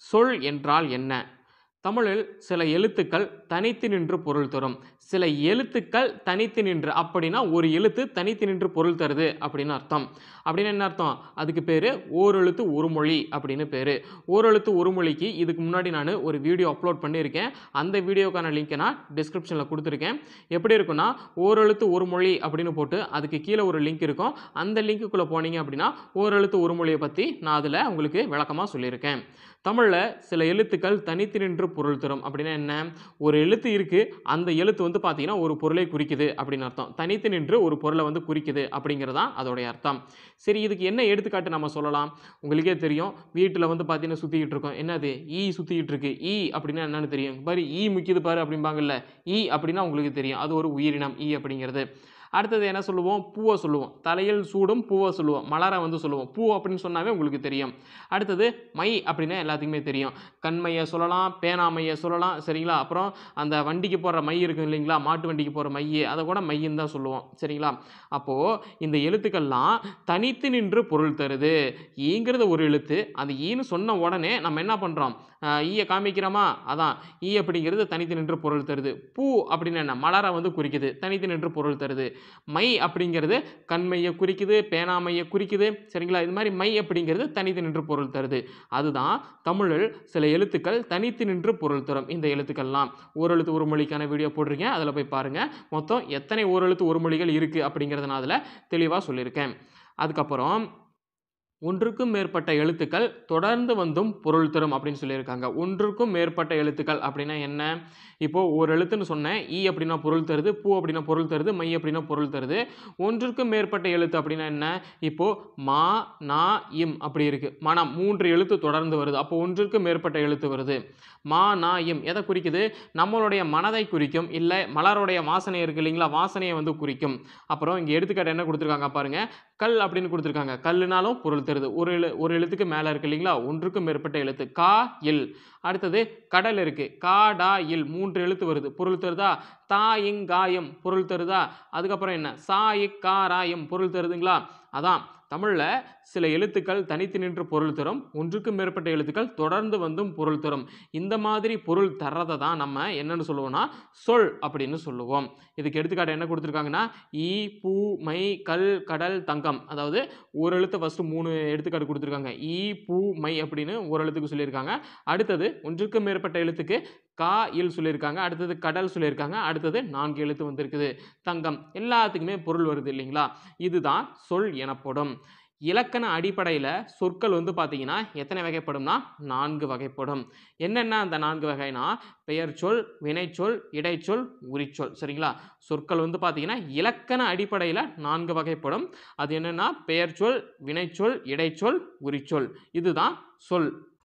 சொல் என்றால் என்ன தமிழில் சில எழுத்துக்கள் தனித்து நின்று பொருள் தரும் சில எழுத்துக்கள் தனித்து நின்று அப்படின்னா ஒரு எழுத்து தனித்து நின்று பொருள் தருது அப்படின்னு அர்த்தம் அப்படின்னு என்ன அர்த்தம் அதுக்கு பேர் ஓரெழுத்து ஒரு மொழி அப்படின்னு பேர் ஓரெழுத்து ஒரு மொழிக்கு இதுக்கு முன்னாடி நான் ஒரு வீடியோ அப்லோட் பண்ணியிருக்கேன் அந்த வீடியோக்கான லிங்க்கை நான் டிஸ்கிரிப்ஷனில் கொடுத்துருக்கேன் எப்படி இருக்குன்னா ஓரெழுத்து ஒரு மொழி அப்படின்னு போட்டு அதுக்கு கீழே ஒரு லிங்க் இருக்கும் அந்த லிங்க்குள்ளே போனீங்க அப்படின்னா ஓரெழுத்து ஒரு மொழியை பற்றி நான் அதில் உங்களுக்கு விளக்கமாக சொல்லியிருக்கேன் தமிழில் சில எழுத்துக்கள் தனித்து நின்று பொருள் தரும் அப்படின்னா என்ன ஒரு எழுத்து இருக்குது அந்த எழுத்து வந்து பார்த்தீங்கன்னா ஒரு பொருளை குறிக்குது அப்படின்னு அர்த்தம் தனித்து நின்று ஒரு பொருளை வந்து குறிக்குது அப்படிங்கிறதான் அதோடைய அர்த்தம் சரி இதுக்கு என்ன எடுத்துக்காட்டு நம்ம சொல்லலாம் உங்களுக்கே தெரியும் வீட்டில் வந்து பார்த்தீங்கன்னா சுற்றிக்கிட்டு இருக்கோம் என்னது ஈ சுற்றிக்கிட்டு இருக்கு ஈ அப்படின்னா என்னன்னு தெரியும் பாரு ஈ முக்கியது பாரு அப்படிம்பாங்கல்ல ஈ அப்படின்னா உங்களுக்கு தெரியும் அது ஒரு உயிரினம் ஈ அப்படிங்கிறது அடுத்தது என்ன சொல்லுவோம் பூவை சொல்லுவோம் தலையில் சூடும் பூவை சொல்லுவோம் மலரை வந்து சொல்லுவோம் பூ அப்படின்னு சொன்னாவே உங்களுக்கு தெரியும் அடுத்தது மை அப்படின்னா எல்லாத்துக்குமே தெரியும் கண்மையை சொல்லலாம் பேனாமையை சொல்லலாம் சரிங்களா அப்புறம் அந்த வண்டிக்கு போடுற மை இருக்கும் இல்லைங்களா மாட்டு வண்டிக்கு போகிற மைய அதை கூட மையின்னு தான் சொல்லுவோம் சரிங்களா அப்போது இந்த எழுத்துக்கள்லாம் தனித்து நின்று பொருள் தருது ஈங்கிறது ஒரு எழுத்து அந்த ஈன்னு சொன்ன உடனே நம்ம என்ன பண்ணுறோம் ஈயை காமிக்கிறோமா அதான் ஈ அப்படிங்கிறது தனித்து நின்று பொருள் தருது பூ அப்படின்னு என்ன மலரை வந்து குறிக்குது தனித்து நின்று பொருள் தருது மை அப்படிங்கிறது கண்மையை குறிக்குது பேனாமையை குறிக்குது சரிங்களா இது மாதிரி மை அப்படிங்கிறது தனித்து நின்று பொருள் தருது அதுதான் தமிழில் சில எழுத்துக்கள் தனித்து நின்று பொருள் தரும் இந்த எழுத்துக்கள்லாம் ஓரெழுத்து ஒரு மொழிக்கான வீடியோ போட்டிருக்கேன் அதில் போய் பாருங்கள் மொத்தம் எத்தனை ஓரெழுத்து ஒரு மொழிகள் இருக்குது அப்படிங்கிறத நான் அதில் தெளிவாக சொல்லியிருக்கேன் அதுக்கப்புறம் ஒன்றுக்கும் மேற்பட்ட எழுத்துக்கள் தொடர்ந்து வந்தும் பொருள் தரும் அப்படின்னு சொல்லியிருக்காங்க ஒன்றுக்கும் மேற்பட்ட எழுத்துக்கள் அப்படின்னா என்ன இப்போது ஒரு எழுத்துன்னு சொன்னேன் ஈ அப்படின்னா பொருள் தருது பூ அப்படின்னா பொருள் தருது மை அப்படின்னா பொருள் தருது ஒன்றுக்கும் மேற்பட்ட எழுத்து அப்படின்னா என்ன இப்போது மா நா இம் அப்படி இருக்குது மனம் மூன்று எழுத்து தொடர்ந்து வருது அப்போ ஒன்றுக்கும் மேற்பட்ட எழுத்து வருது மா நா இம் எதை குறிக்குது நம்மளுடைய மனதை குறிக்கும் இல்லை மலருடைய வாசனை இருக்கு இல்லைங்களா வாசனையை வந்து குறிக்கும் அப்புறம் இங்கே எடுத்துக்காட்டு என்ன கொடுத்துருக்காங்க பாருங்க கல் அப்படின்னு கொடுத்துருக்காங்க கல்லுனாலும் பொருள் தருது ஒரு எழு ஒரு எழுத்துக்கு மேலே இருக்கு இல்லைங்களா ஒன்றுக்கும் மேற்பட்ட எழுத்து கா இல் அடுத்தது கடல் இருக்கு கா டா இல் மூன்று எழுத்து வருது பொருள் தருதா தா இங் காயம் பொருள் தருதா அதுக்கப்புறம் என்ன சா இக் கா ராயம் பொருள் தருதுங்களா அதான் தமிழில் சில எழுத்துக்கள் தனித்து நின்று பொருள் தரும் ஒன்றுக்கும் மேற்பட்ட எழுத்துக்கள் தொடர்ந்து வந்தும் பொருள் தரும் இந்த மாதிரி பொருள் தர்றதை தான் நம்ம என்னன்னு சொல்லுவோம்னா சொல் அப்படின்னு சொல்லுவோம் இதுக்கு எடுத்துக்காட்டு என்ன கொடுத்துருக்காங்கன்னா ஈ பூ மை கல் கடல் தங்கம் அதாவது ஒரு எழுத்து ஃபஸ்ட்டு மூணு எடுத்துக்காட்டு கொடுத்துருக்காங்க ஈ பூ மை அப்படின்னு ஒரு எழுத்துக்கு சொல்லியிருக்காங்க அடுத்தது ஒன்றுக்கும் மேற்பட்ட எழுத்துக்கு கா இல் சொல்லியிருக்காங்க அடுத்தது கடல் சொல்லியிருக்காங்க அடுத்தது நான்கு எழுத்து வந்திருக்குது தங்கம் எல்லாத்துக்குமே பொருள் வருது இல்லைங்களா இதுதான் சொல் எனப்படும் இலக்கண அடிப்படையில் சொற்கள் வந்து பார்த்தீங்கன்னா எத்தனை வகைப்படும்னா நான்கு வகைப்படும் என்னென்ன அந்த நான்கு வகைனா பெயர் சொல் வினைச்சொல் இடைச்சொல் உரிச்சொல் சரிங்களா சொற்கள் வந்து பார்த்தீங்கன்னா இலக்கண அடிப்படையில் நான்கு வகைப்படும் அது என்னென்னா பெயர் சொல் வினைச்சொல் இடைச்சொல் உரிச்சொல் இதுதான் சொல்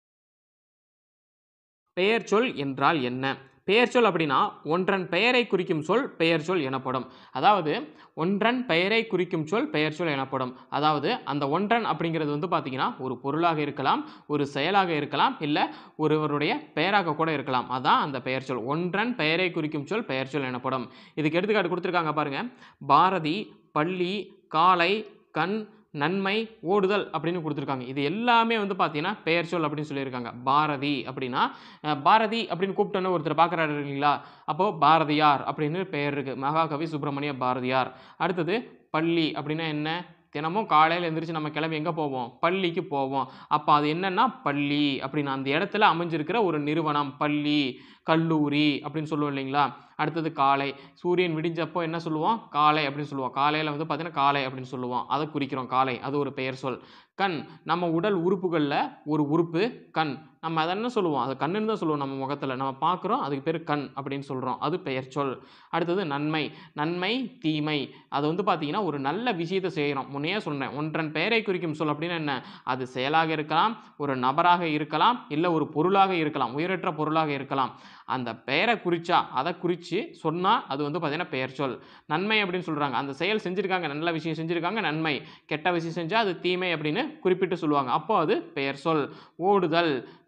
பெயர் சொல் என்றால் என்ன பெயர் சொல் அப்படின்னா ஒன்றன் பெயரை குறிக்கும் சொல் பெயர் சொல் எனப்படும் அதாவது ஒன்றன் பெயரை குறிக்கும் சொல் பெயர் சொல் எனப்படும் அதாவது அந்த ஒன்றன் அப்படிங்கிறது வந்து பார்த்தீங்கன்னா ஒரு பொருளாக இருக்கலாம் ஒரு செயலாக இருக்கலாம் இல்லை ஒருவருடைய பெயராக கூட இருக்கலாம் அதான் அந்த பெயர் சொல் ஒன்றன் பெயரை குறிக்கும் சொல் பெயர் சொல் எனப்படும் இதுக்கு எடுத்துக்காட்டு கொடுத்துருக்காங்க பாருங்க பாரதி பள்ளி காலை கண் நன்மை ஓடுதல் அப்படின்னு கொடுத்துருக்காங்க இது எல்லாமே வந்து பார்த்தீங்கன்னா பெயர் சொல் அப்படின்னு சொல்லியிருக்காங்க பாரதி அப்படின்னா அஹ், பாரதி அப்படின்னு கூப்பிட்டோன்னு ஒருத்தர் பார்க்குறாரு இல்லைங்களா அப்போது பாரதியார் அப்படின்னு பெயர் இருக்குது மகாகவி சுப்பிரமணிய பாரதியார் அடுத்தது பள்ளி அப்படின்னா என்ன தினமும் காலையில் எந்திரிச்சு நம்ம கிளம்பி எங்கே போவோம் பள்ளிக்கு போவோம் அப்போ அது என்னன்னா பள்ளி அப்படின்னு அந்த இடத்துல அமைஞ்சிருக்கிற ஒரு நிறுவனம் பள்ளி கல்லூரி அப்படின்னு சொல்லுவோம் இல்லைங்களா அடுத்தது காலை சூரியன் விடிஞ்சப்போ என்ன சொல்லுவோம் காலை அப்படின்னு சொல்லுவோம் காலையில் வந்து பார்த்தீங்கன்னா காலை அப்படின்னு சொல்லுவோம் அதை குறிக்கிறோம் காலை அது ஒரு பெயர் சொல் கண் நம்ம உடல் உறுப்புகளில் ஒரு உறுப்பு கண் நம்ம அதை என்ன சொல்லுவோம் அது கண்ணுன்னு தான் சொல்லுவோம் நம்ம முகத்தில் நம்ம பார்க்குறோம் அதுக்கு பேர் கண் அப்படின்னு சொல்கிறோம் அது பெயர் சொல் அடுத்தது நன்மை நன்மை தீமை அது வந்து பார்த்தீங்கன்னா ஒரு நல்ல விஷயத்தை செய்கிறோம் முன்னையே சொன்னேன் ஒன்றன் பெயரை குறிக்கும் சொல் அப்படின்னு என்ன அது செயலாக இருக்கலாம் ஒரு நபராக இருக்கலாம் இல்லை ஒரு பொருளாக இருக்கலாம் உயிரற்ற பொருளாக இருக்கலாம் அந்த பெயரை குறிச்சா அதை குறித்து சொன்னால் அது வந்து பார்த்தீங்கன்னா பெயர் சொல் நன்மை அப்படின்னு சொல்கிறாங்க அந்த செயல் செஞ்சுருக்காங்க நல்ல விஷயம் செஞ்சுருக்காங்க நன்மை கெட்ட விஷயம் செஞ்சால் அது தீமை அப்படின்னு குறிப்பிட்டு சொல்லுவாங்க அப்போ அது பெயர் சொல் ஓடுதல்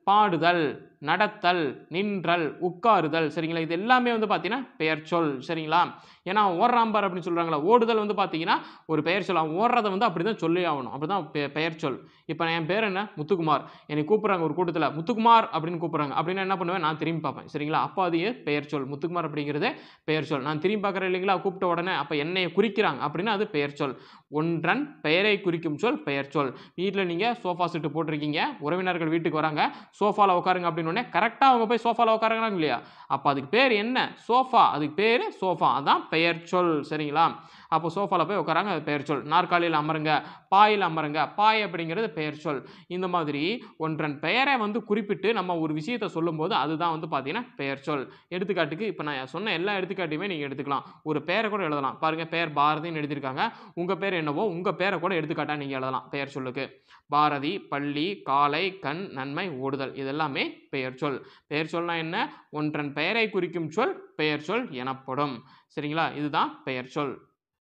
பாடுதல் நடத்தல் நின்றல் உட்காருதல் சரிங்களா இது எல்லாமே வந்து பார்த்தீங்கன்னா பெயர் சொல் சரிங்களா ஏன்னா அவன் ஓடுறான் பார் அப்படின்னு சொல்கிறாங்களா ஓடுதல் வந்து பார்த்தீங்கன்னா ஒரு பெயர் சொல் அவன் ஓடுறதை வந்து அப்படி தான் சொல்லி ஆகணும் அப்படி தான் பெ பெயர் சொல் இப்போ என் பேர் என்ன முத்துக்குமார் என்னை கூப்பிட்றாங்க ஒரு கூட்டத்தில் முத்துக்குமார் அப்படின்னு கூப்பிட்றாங்க அப்படின்னு என்ன பண்ணுவேன் நான் திரும்பி பார்ப்பேன் சரிங்களா அப்போ அது பெயர் சொல் முத்துக்குமார் அப்படிங்கிறது பெயர் சொல் நான் திரும்பி பார்க்குறேன் இல்லைங்களா கூப்பிட்ட உடனே அப்போ என்னையை குறிக்கிறாங்க அப்படின்னா அது பெயர் சொல் ஒன்றன் பெயரை குறிக்கும் சொல் பெயர் சொல் வீட்டில் நீங்கள் சோஃபா செட்டு போட்டிருக்கீங்க உறவினர்கள் வீட்டுக்கு வராங்க சோஃபாவில் உட்காருங்க அப்படின்னு உடனே கரெக்டாக அவங்க போய் சோஃபாவில் உட்காருங்கிறாங்க இல்லையா அப்போ அதுக்கு பேர் என்ன சோஃபா அதுக்கு பேர் சோஃபா அதான் பெயர் சொல் சரிங்களா அப்போ சோஃபாவில் போய் உட்காராங்க அது பெயர் சொல் நாற்காலியில் அமருங்க பாயில் அமருங்க பாய் அப்படிங்கிறது பெயர் சொல் இந்த மாதிரி ஒன்றன் பெயரை வந்து குறிப்பிட்டு நம்ம ஒரு விஷயத்தை சொல்லும்போது அதுதான் வந்து பார்த்தீங்கன்னா பெயர் சொல் எடுத்துக்காட்டுக்கு இப்போ நான் சொன்ன எல்லா எடுத்துக்காட்டையுமே நீங்கள் எடுத்துக்கலாம் ஒரு பேரை கூட எழுதலாம் பாருங்கள் பெயர் பாரதின்னு எழுதியிருக்காங்க உங்கள் பேர் என்னவோ உங்கள் பேரை கூட எடுத்துக்காட்டாக நீங்கள் எழுதலாம் பெயர் சொல்லுக்கு பாரதி பள்ளி காலை கண் நன்மை ஓடுதல் இதெல்லாமே பெயர் சொல் பெயர் சொல்னா என்ன ஒன்றன் பெயரை குறிக்கும் சொல் பெயர் சொல் எனப்படும் சரிங்களா இதுதான் பெயர் சொல்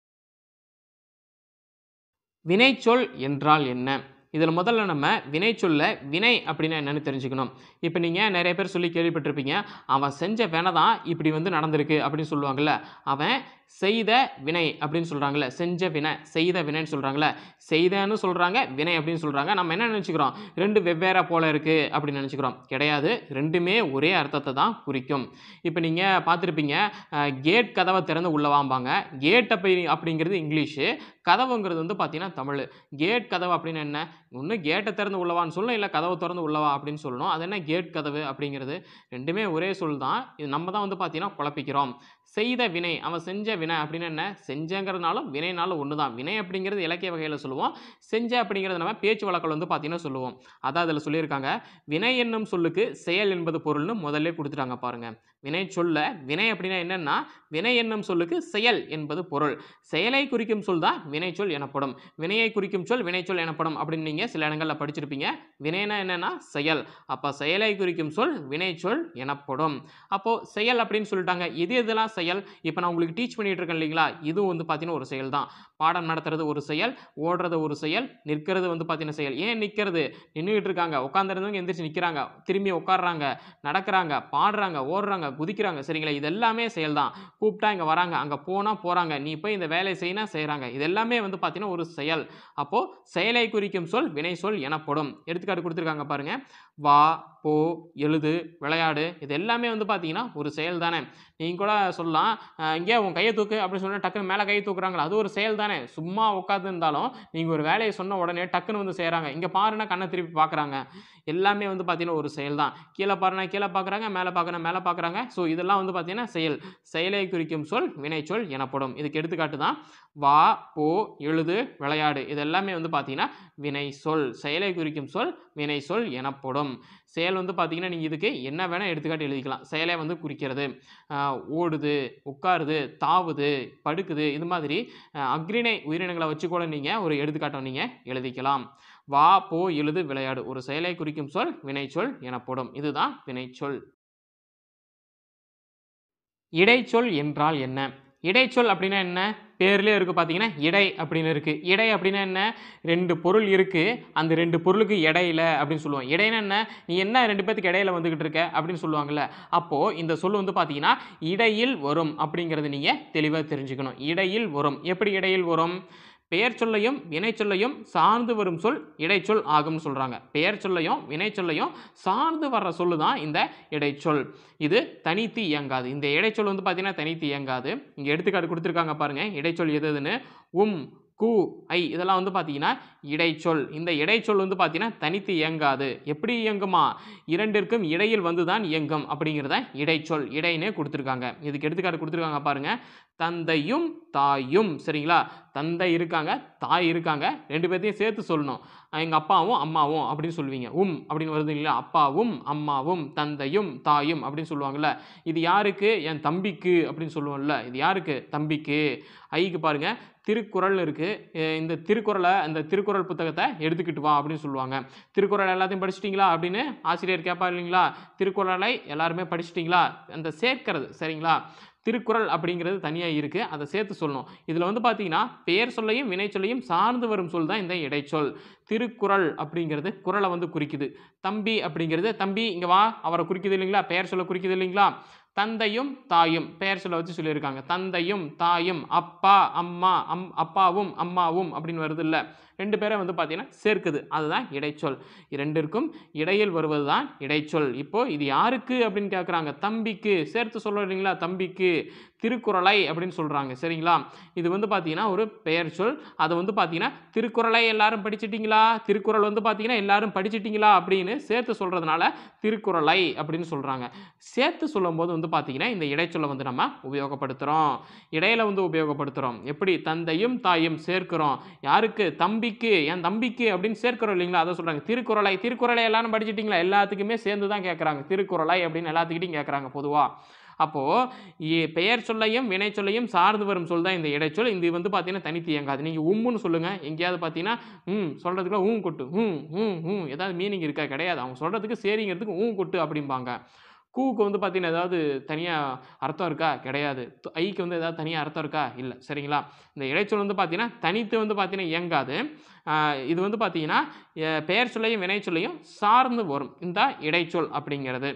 வினைச்சொல் என்றால் என்ன இதில் முதல்ல நம்ம வினைச்சொல்ல வினை அப்படின்னா என்னன்னு தெரிஞ்சுக்கணும் இப்போ நீங்கள் நிறைய பேர் சொல்லி கேள்விப்பட்டிருப்பீங்க அவன் செஞ்ச வினை தான் இப்படி வந்து நடந்திருக்கு அப்படின்னு சொல்லுவாங்கள்ல அவன் செய்த வினை அப்படின்னு சொல்கிறாங்கல்ல செஞ்ச வினை செய்த வினைன்னு சொல்கிறாங்கல்ல செய்தன்னு சொல்கிறாங்க வினை அப்படின்னு சொல்கிறாங்க நம்ம என்ன நினச்சிக்கிறோம் ரெண்டு வெவ்வேறு போல இருக்குது அப்படின்னு நினச்சிக்கிறோம் கிடையாது ரெண்டுமே ஒரே அர்த்தத்தை தான் குறிக்கும் இப்போ நீங்கள் பார்த்துருப்பீங்க கேட் கதவை திறந்து உள்ள வாம்பாங்க கேட் அப்படி அப்படிங்கிறது இங்கிலீஷு கதவுங்கிறது வந்து பார்த்தீங்கன்னா தமிழ் கேட் கதவு அப்படின்னு என்ன ஒன்று கேட்டை திறந்து உள்ளவான்னு சொல்லணும் இல்லை கதவை திறந்து உள்ளவா அப்படின்னு சொல்லணும் அது என்ன கேட் கதவு அப்படிங்கிறது ரெண்டுமே ஒரே சொல் தான் இது நம்ம தான் வந்து பார்த்தீங்கன்னா குழப்பிக்கிறோம் செய்த வினை அவன் செஞ்ச வினை அப்படின்னு என்ன செஞ்சங்கிறதுனாலும் வினைனாலும் ஒன்று தான் வினை அப்படிங்கிறது இலக்கிய வகையில் சொல்லுவோம் செஞ்ச அப்படிங்கிறது நம்ம பேச்சு வழக்கில் வந்து பார்த்தீங்கன்னா சொல்லுவோம் அதான் அதில் சொல்லியிருக்காங்க வினை என்னும் சொல்லுக்கு செயல் என்பது பொருள்னு முதல்ல கொடுத்துட்டாங்க பாருங்க வினை சொல்ல வினை அப்படின்னா என்னன்னா வினை என்னும் சொல்லுக்கு செயல் என்பது பொருள் செயலை குறிக்கும் சொல் தான் வினைச்சொல் எனப்படும் வினையை குறிக்கும் சொல் வினைச்சொல் எனப்படும் அப்படின்னு நீங்கள் சில இடங்களில் படிச்சிருப்பீங்க வினைனா என்னன்னா செயல் அப்போ செயலை குறிக்கும் சொல் வினைச்சொல் எனப்படும் அப்போது செயல் அப்படின்னு சொல்லிட்டாங்க இது எதெல்லாம் செயல் இப்போ நான் உங்களுக்கு டீச் பண்ணிட்டு இருக்கேன் இல்லைங்களா இதுவும் வந்து பார்த்தீங்கன்னா ஒரு செயல் தான் பாடம் நடத்துறது ஒரு செயல் ஓடுறது ஒரு செயல் நிற்கிறது வந்து பார்த்தீங்கன்னா செயல் ஏன் நிற்கிறது நின்றுக்கிட்டு இருக்காங்க உட்காந்துருந்தவங்க எந்திரிச்சு நிற்கிறாங்க திரும்பி உட்காடுறாங்க நடக்கிறாங்க பாடுறாங்க ஓடுறாங்க குதிக்கிறாங்க சரிங்களா இது எல்லாமே செயல் தான் கூப்பிட்டா இங்கே வராங்க அங்கே போனால் போகிறாங்க நீ போய் இந்த வேலையை செய்யினா செய்கிறாங்க இது எல்லாமே வந்து பார்த்தீங்கன்னா ஒரு செயல் அப்போது செயலை குறிக்கும் சொல் வினை சொல் எனப்படும் எடுத்துக்காட்டு கொடுத்துருக்காங்க பாருங்க வா போ எழுது விளையாடு இது எல்லாமே வந்து பார்த்தீங்கன்னா ஒரு செயல் தானே நீங்கள் கூட சொல்லலாம் அஹ், இங்கே உன் கையை தூக்கு அப்படின்னு சொன்னா டக்குன்னு மேலே கையை தூக்குறாங்களா அது ஒரு செயல் தானே சும்மா உட்காந்துருந்தாலும் நீங்கள் ஒரு வேலையை சொன்ன உடனே டக்குன்னு வந்து செய்கிறாங்க இங்கே பாருன்னா கண்ணை திருப்பி பார்க்குறாங்க எல்லாமே வந்து பார்த்தீங்கன்னா ஒரு செயல் தான் கீழே பாருனா கீழே பார்க்குறாங்க மேலே பார்க்குறா மேலே பார்க்குறாங்க ஸோ இதெல்லாம் வந்து பார்த்தீங்கன்னா செயல் செயலை குறிக்கும் சொல் வினைச்சொல் எனப்படும் இதுக்கு எடுத்துக்காட்டு தான் வா போ எழுது விளையாடு இது எல்லாமே வந்து பார்த்தீங்கன்னா வினை சொல் செயலை குறிக்கும் சொல் வினை சொல் எனப்படும் செயல் வந்து பார்த்தீங்கன்னா நீங்கள் இதுக்கு என்ன வேணால் எடுத்துக்காட்டு எழுதிக்கலாம் செயலை வந்து குறிக்கிறது ஆஹ் ஓடுது உட்காருது தாவுது படுக்குது இது மாதிரி ஆஹ் அக்ரிணை உயிரினங்களை வச்சு கூட நீங்கள் ஒரு எடுத்துக்காட்டை நீங்கள் எழுதிக்கலாம் வா போ எழுது விளையாடு ஒரு செயலை குறிக்கும் சொல் வினைச்சொல் எனப்படும் இதுதான் வினைச்சொல் இடைச்சொல் என்றால் என்ன இடைச்சொல் அப்படின்னா என்ன பேர்லேயே இருக்குது பார்த்தீங்கன்னா இடை அப்படின்னு இருக்குது இடை அப்படின்னா என்ன ரெண்டு பொருள் இருக்குது அந்த ரெண்டு பொருளுக்கு இடையில அப்படின்னு சொல்லுவோம் இடைனா என்ன நீ என்ன ரெண்டு பேத்துக்கு இடையில வந்துக்கிட்டு இருக்க அப்படின்னு சொல்லுவாங்கல்ல அப்போது இந்த சொல் வந்து பார்த்தீங்கன்னா இடையில் வரும் அப்படிங்கிறது நீங்கள் தெளிவாக தெரிஞ்சுக்கணும் இடையில் வரும் எப்படி இடையில் வரும் பெயர் சொல்லையும் வினை சொல்லையும் சார்ந்து வரும் சொல் இடைச்சொல் ஆகும்னு சொல்கிறாங்க பெயர் சொல்லையும் வினை சொல்லையும் சார்ந்து வர்ற சொல்லு தான் இந்த இடைச்சொல் இது தனித்து இயங்காது இந்த இடைச்சொல் வந்து பார்த்தீங்கன்னா தனித்து இயங்காது இங்கே எடுத்துக்காட்டு கொடுத்துருக்காங்க பாருங்கள் இடைச்சொல் எது எதுன்னு உம் கு ஐ இதெல்லாம் வந்து பார்த்தீங்கன்னா இடைச்சொல் இந்த இடைச்சொல் வந்து பார்த்தீங்கன்னா தனித்து இயங்காது எப்படி இயங்குமா இரண்டிற்கும் இடையில் வந்து தான் இயங்கும் அப்படிங்கிறத இடைச்சொல் இடைனே கொடுத்துருக்காங்க இதுக்கு எடுத்துக்காட்டு கொடுத்துருக்காங்க பாருங்க தந்தையும் தாயும் சரிங்களா தந்தை இருக்காங்க தாய் இருக்காங்க ரெண்டு பேர்த்தையும் சேர்த்து சொல்லணும் எங்கள் அப்பாவும் அம்மாவும் அப்படின்னு சொல்லுவீங்க உம் அப்படின்னு வருது இல்லையா அப்பாவும் அம்மாவும் தந்தையும் தாயும் அப்படின்னு சொல்லுவாங்கல்ல இது யாருக்கு என் தம்பிக்கு அப்படின்னு சொல்லுவோம்ல இது யாருக்கு தம்பிக்கு ஐக்கு பாருங்க திருக்குறள் இருக்குது இந்த திருக்குறளை அந்த திருக்குறள் புத்தகத்தை எடுத்துக்கிட்டு வா அப்படின்னு சொல்லுவாங்க திருக்குறள் எல்லாத்தையும் படிச்சிட்டிங்களா அப்படின்னு ஆசிரியர் கேட்பா இல்லைங்களா திருக்குறளை எல்லாருமே படிச்சிட்டிங்களா அந்த சேர்க்கிறது சரிங்களா திருக்குறள் அப்படிங்கிறது தனியாக இருக்குது அதை சேர்த்து சொல்லணும் இதில் வந்து பார்த்தீங்கன்னா பெயர் சொல்லையும் வினை சொல்லையும் சார்ந்து வரும் சொல் தான் இந்த இடைச்சொல் திருக்குறள் அப்படிங்கிறது குறளை வந்து குறிக்குது தம்பி அப்படிங்கிறது தம்பி இங்கே வா அவரை குறிக்குது இல்லைங்களா பெயர் சொல்ல குறிக்குது இல்லைங்களா தந்தையும் தாயும் பெயர் சொல்ல வச்சு சொல்லியிருக்காங்க தந்தையும் தாயும் அப்பா அம்மா அம் அப்பாவும் அம்மாவும் அப்படின்னு வருது இல்லை ரெண்டு பேரை வந்து பார்த்தீங்கன்னா சேர்க்குது அதுதான் இடைச்சொல் இரண்டிற்கும் இடையில் வருவது தான் இடைச்சொல் இப்போ இது யாருக்கு அப்படின்னு கேட்குறாங்க தம்பிக்கு சேர்த்து சொல்கிறீங்களா தம்பிக்கு திருக்குறளை அப்படின்னு சொல்கிறாங்க சரிங்களா இது வந்து பார்த்தீங்கன்னா ஒரு பெயர் சொல் அதை வந்து பார்த்தீங்கன்னா திருக்குறளை எல்லாரும் படிச்சிட்டிங்களா திருக்குறள் வந்து பார்த்தீங்கன்னா எல்லாரும் படிச்சிட்டிங்களா அப்படின்னு சேர்த்து சொல்கிறதுனால திருக்குறளை அப்படின்னு சொல்கிறாங்க சேர்த்து சொல்லும்போது வந்து பார்த்தீங்கன்னா இந்த இடைச்சொல்லை வந்து நம்ம உபயோகப்படுத்துகிறோம் இடையில வந்து உபயோகப்படுத்துகிறோம் எப்படி தந்தையும் தாயும் சேர்க்கிறோம் யாருக்கு தம்பிக்கு என் தம்பிக்கு அப்படின்னு சேர்க்கிறோம் இல்லைங்களா அதை சொல்கிறாங்க திருக்குறளை திருக்குறளை எல்லாரும் படிச்சிட்டிங்களா எல்லாத்துக்குமே சேர்ந்து தான் கேட்குறாங்க திருக்குறளை அப்படின்னு எல்லாத்துக்கிட்டையும் கேட்குறாங்க பொதுவாக அப்போது பெயர் சொல்லையும் வினை சொல்லையும் சார்ந்து வரும் சொல் தான் இந்த இடைச்சொல் இது வந்து பார்த்தீங்கன்னா தனித்து இயங்காது நீங்கள் உம்முன்னு சொல்லுங்கள் எங்கேயாவது பார்த்தீங்கன்னா ம் சொல்கிறதுக்குள்ள ஊம் கொட்டு ஹூம் ஹூம் ஹூம் ஏதாவது மீனிங் இருக்கா கிடையாது அவங்க சொல்கிறதுக்கு சரிங்கிறதுக்கு ஊம் கொட்டு அப்படிம்பாங்க கூவுக்கு வந்து பார்த்தீங்கன்னா ஏதாவது தனியாக அர்த்தம் இருக்கா கிடையாது து- ஐக்கு வந்து ஏதாவது தனியாக அர்த்தம் இருக்கா இல்லை சரிங்களா இந்த இடைச்சொல் வந்து பார்த்தீங்கன்னா தனித்து வந்து பார்த்தீங்கன்னா இயங்காது ஆஹ் இது வந்து பார்த்தீங்கன்னா அஹ் பெயர் சொல்லையும் வினை சொல்லையும் சார்ந்து வரும் இந்த இடைச்சொல் அப்படிங்கிறது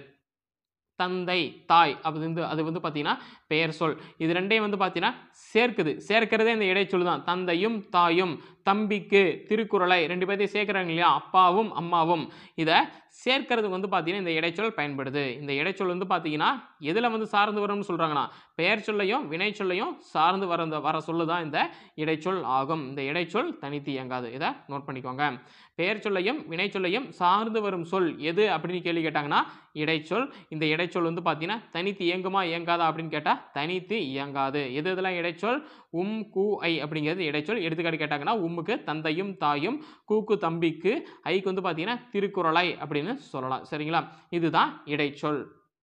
தந்தை தாய் அது வந்து அது வந்து பார்த்தீங்கன்னா பெயர் சொல் இது ரெண்டையும் வந்து பார்த்தீங்கன்னா சேர்க்குது சேர்க்கிறதே இந்த இடைச்சொல் தான் தந்தையும் தாயும் தம்பிக்கு திருக்குறளை ரெண்டு பேர்த்தையும் சேர்க்குறாங்க இல்லையா அப்பாவும் அம்மாவும் இதை சேர்க்கறதுக்கு வந்து பார்த்தீங்கன்னா இந்த இடைச்சொல் பயன்படுது இந்த இடைச்சொல் வந்து பார்த்தீங்கன்னா எதில் வந்து சார்ந்து வரும்னு சொல்கிறாங்கன்னா பெயர் சொல்லையும் வினை சொல்லையும் சார்ந்து வர வர சொல்லு தான் இந்த இடைச்சொல் ஆகும் இந்த இடைச்சொல் தனித்து இயங்காது இதை நோட் பண்ணிக்கோங்க பெயர் சொல்லையும் வினை சொல்லையும் சார்ந்து வரும் சொல் எது அப்படின்னு கேள்வி கேட்டாங்கன்னா இடைச்சொல் இந்த இடைச்சொல் வந்து பார்த்தீங்கன்னா தனித்து இயங்குமா இயங்காதா அப்படின்னு கேட்டால் தனித்து இயங்காது எது இதெல்லாம் இடைச்சொல் உம் கு ஐ அப்படிங்கிறது இடைச்சொல் எடுத்துக்காட்டு கேட்டாங்கன்னா உம்முக்கு தந்தையும் தாயும் கூக்கு தம்பிக்கு ஐக்கு வந்து பார்த்தீங்கன்னா திருக்குறளை அப்படின்னு சொல்லலாம் சரிங்களா இதுதான் இடைச்சொல்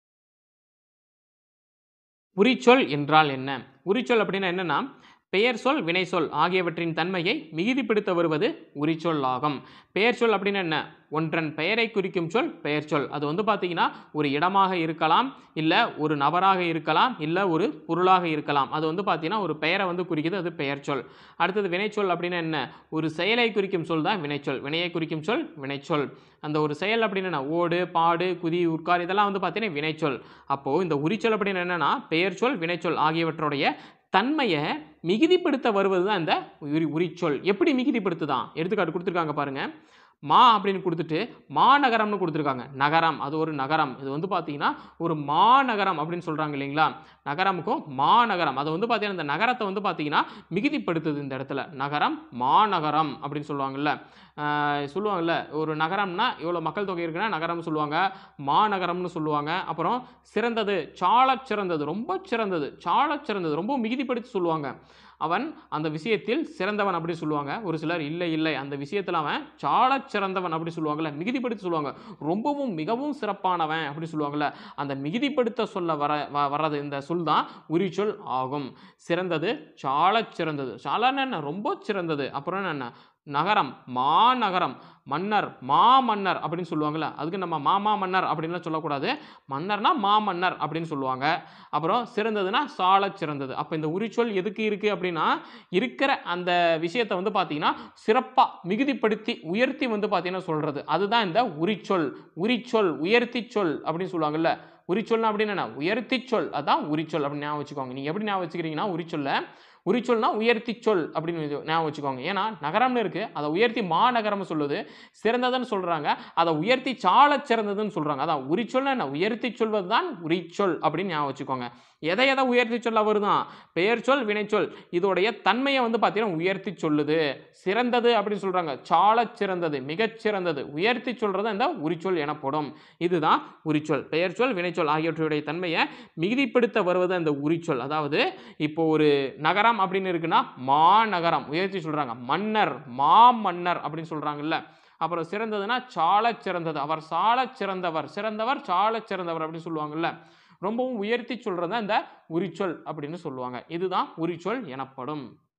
உரிச்சொல் என்றால் என்ன உரிச்சொல் அப்படின்னா என்னன்னா பெயர் சொல் வினை சொல் ஆகியவற்றின் தன்மையை மிகுதிப்படுத்த வருவது உரிச்சொல் ஆகும் பெயர் சொல் அப்படின்னா என்ன ஒன்றன் பெயரை குறிக்கும் சொல் பெயர் சொல் அது வந்து பார்த்தீங்கன்னா ஒரு இடமாக இருக்கலாம் இல்லை ஒரு நபராக இருக்கலாம் இல்லை ஒரு பொருளாக இருக்கலாம் அது வந்து பார்த்தீங்கன்னா ஒரு பெயரை வந்து குறிக்குது அது பெயர் சொல் அடுத்தது வினைச்சொல் அப்படின்னா என்ன ஒரு செயலை குறிக்கும் சொல் தான் வினைச்சொல் வினையை குறிக்கும் சொல் வினைச்சொல் அந்த ஒரு செயல் அப்படின்னு என்ன ஓடு பாடு குதி உட்கார் இதெல்லாம் வந்து பார்த்தீங்கன்னா வினைச்சொல் அப்போது இந்த உரிச்சொல் அப்படின்னு என்னன்னா பெயர் சொல் வினைச்சொல் ஆகியவற்றுடைய தன்மையை மிகுதிப்படுத்த வருவது தான் இந்த உரி உரிச்சொல் எப்படி மிகுதிப்படுத்துதான் எடுத்துக்காட்டு கொடுத்துருக்காங்க பாருங்க மா அப்படின்னு கொடுத்துட்டு மாநகரம்னு கொடுத்துருக்காங்க நகரம் அது ஒரு நகரம் இது வந்து பார்த்தீங்கன்னா ஒரு மாநகரம் அப்படின்னு சொல்கிறாங்க இல்லைங்களா நகரமுக்கும் மாநகரம் அது வந்து பார்த்தீங்கன்னா இந்த நகரத்தை வந்து பார்த்தீங்கன்னா மிகுதிப்படுத்துது இந்த இடத்துல நகரம் மாநகரம் அப்படின்னு சொல்லுவாங்கல்ல ஆஹ் சொல்லுவாங்கல்ல ஒரு நகரம்னா இவ்வளோ மக்கள் தொகை இருக்குன்னா நகரம்னு சொல்லுவாங்க மாநகரம்னு சொல்லுவாங்க அப்புறம் சிறந்தது சாலச் சிறந்தது ரொம்ப சிறந்தது சாலச் சிறந்தது ரொம்ப மிகுதிப்படுத்தி சொல்லுவாங்க அவன் அந்த விஷயத்தில் சிறந்தவன் அப்படி சொல்லுவாங்க ஒரு சிலர் இல்லை இல்லை அந்த விஷயத்தில் அவன் சாலச் சிறந்தவன் அப்படி சொல்லுவாங்கல்ல மிகுதிப்படுத்தி சொல்லுவாங்க ரொம்பவும் மிகவும் சிறப்பானவன் அப்படி சொல்லுவாங்கல்ல அந்த மிகுதிப்படுத்த சொல்ல வர வ- வர்றது இந்த சொல் தான் உரிச்சொல் ஆகும் சிறந்தது சாலச் சிறந்தது சாலன்னு என்ன ரொம்ப சிறந்தது அப்புறம் என்ன நகரம் மாநகரம் மன்னர் மா மன்னர் அப்படின்னு சொல்லுவாங்கல்ல அதுக்கு நம்ம மாமா மன்னர் அப்படின்லாம் சொல்லக்கூடாது மன்னர்னா மா மன்னர் அப்படின்னு சொல்லுவாங்க அப்புறம் சிறந்ததுன்னா சாலச் சிறந்தது அப்போ இந்த உரிச்சொல் எதுக்கு இருக்குது அப்படின்னா இருக்கிற அந்த விஷயத்தை வந்து பார்த்தீங்கன்னா சிறப்பாக மிகுதிப்படுத்தி உயர்த்தி வந்து பார்த்தீங்கன்னா சொல்கிறது அதுதான் இந்த உரிச்சொல் உரிச்சொல் உயர்த்தி சொல் அப்படின்னு சொல்லுவாங்கல்ல உரிச்சொல்னா அப்படின்னு என்ன உயர்த்தி சொல் அதான் உரிச்சொல் அப்படின்னு ஞாபகம் வச்சுக்கோங்க நீங்கள் எப்படி ஞாபகம் வச்சுக்கிறீங்கன்னா உரிச்சொல்ல உரிச்சொல்னா உயர்த்தி சொல் அப்படின்னு இது ஞாபகம் வச்சுக்கோங்க ஏன்னா நகரம்னு இருக்குது அதை உயர்த்தி மாநகரம்னு சொல்லுது சிறந்ததுன்னு சொல்கிறாங்க அதை உயர்த்தி சாலச் சிறந்ததுன்னு சொல்கிறாங்க அதான் உரிச்சொல்னா என்ன உயர்த்தி சொல்வது தான் உரிச்சொல் அப்படின்னு ஞாபகம் வச்சுக்கோங்க எதை எதை உயர்த்தி சொல்ல வருதான் பெயர் சொல் வினைச்சொல் இதோடைய தன்மையை வந்து பார்த்தீங்கன்னா உயர்த்தி சொல்லுது சிறந்தது அப்படின்னு சொல்கிறாங்க சாலச் சிறந்தது மிகச் சிறந்தது உயர்த்தி சொல்கிறது இந்த உரிச்சொல் எனப்படும் இதுதான் உரிச்சொல் பெயர் சொல் வினைச்சொல் ஆகியவற்றுடைய தன்மையை மிகுதிப்படுத்த வருவது அந்த உரிச்சொல் அதாவது இப்போ ஒரு நகரம் அப்படின்னு இருக்குன்னா மாநகரம் உயர்த்தி சொல்கிறாங்க மன்னர் மா மன்னர் அப்படின்னு சொல்கிறாங்கல்ல அப்புறம் சிறந்ததுன்னா சாலச் சிறந்தது அவர் சாலச் சிறந்தவர் சிறந்தவர் சாலச் சிறந்தவர் அப்படின்னு சொல்லுவாங்கல்ல ரொம்பவும் உயர்த்தி சொல்கிறது தான் இந்த உரிச்சொல் அப்படின்னு சொல்லுவாங்க இதுதான் உரிச்சொல் எனப்படும்